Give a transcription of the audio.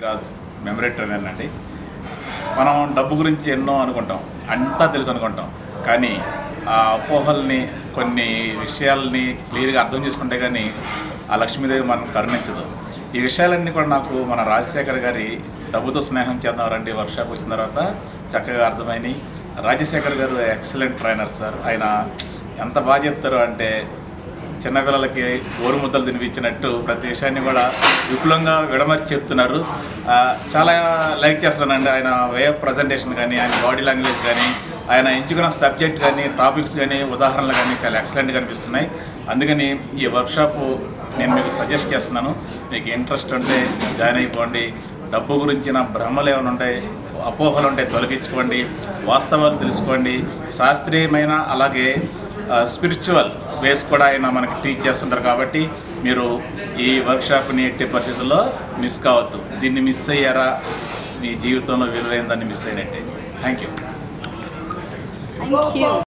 Raj memory trainer అండి మనం డబ్బు గురించి ఎన్నో అనుకుంటాం అంతా తెలుసు అనుకుంటాం కానీ ఆ అపోహల్ని కొన్ని విషయాల్ని క్లియర్గా అర్థం చేసుకుంటే కానీ ఆ లక్ష్మీదేవి మనం కరుణించదు ఈ విషయాలన్నీ కూడా నాకు మన రాజశేఖర్ గారి డబ్బుతో స్నేహం చేద్దాం రండి వర్క్షాప్ వచ్చిన తర్వాత చక్కగా అర్థమైనాయి రాజశేఖర్ గారు ఎక్సలెంట్ ట్రైనర్ సార్ ఆయన ఎంత బాగా చెప్తారు అంటే చిన్నపిల్లలకి గోరుముద్దలు తినిపించినట్టు ప్రతి విషయాన్ని కూడా విపులంగా విడమర్చి చెప్తున్నారు ఆ, చాలా లైక్ చేస్తున్నానండి ఆయన వే ఆఫ్ ప్రజెంటేషన్ కానీ ఆయన బాడీ లాంగ్వేజ్ కానీ ఆయన ఎంచుకున్న సబ్జెక్ట్ కానీ టాపిక్స్ కానీ ఉదాహరణలు కానీ చాలా ఎక్సలెంట్గా అనిపిస్తున్నాయి అందుకని ఈ వర్క్షాప్ నేను మీకు సజెస్ట్ చేస్తున్నాను మీకు ఇంట్రెస్ట్ ఉంటే జాయిన్ అయిపోండి డబ్బు గురించిన భ్రమలు ఏమైనా ఉంటాయి అపోహలు ఉంటాయి తొలగించుకోండి వాస్తవాలు తెలుసుకోండి శాస్త్రీయమైన అలాగే స్పిరిచువల్ వేస్ కూడా ఆయన మనకి టీచ్ చేస్తుంటారు కాబట్టి మీరు ఈ వర్క్షాప్ని ఎట్టి పరిస్థితుల్లో మిస్ కావద్దు దీన్ని మిస్ అయ్యారా మీ జీవితంలో విలువైన దాన్ని మిస్ అయినట్టే థ్యాంక్ యూ Thank you.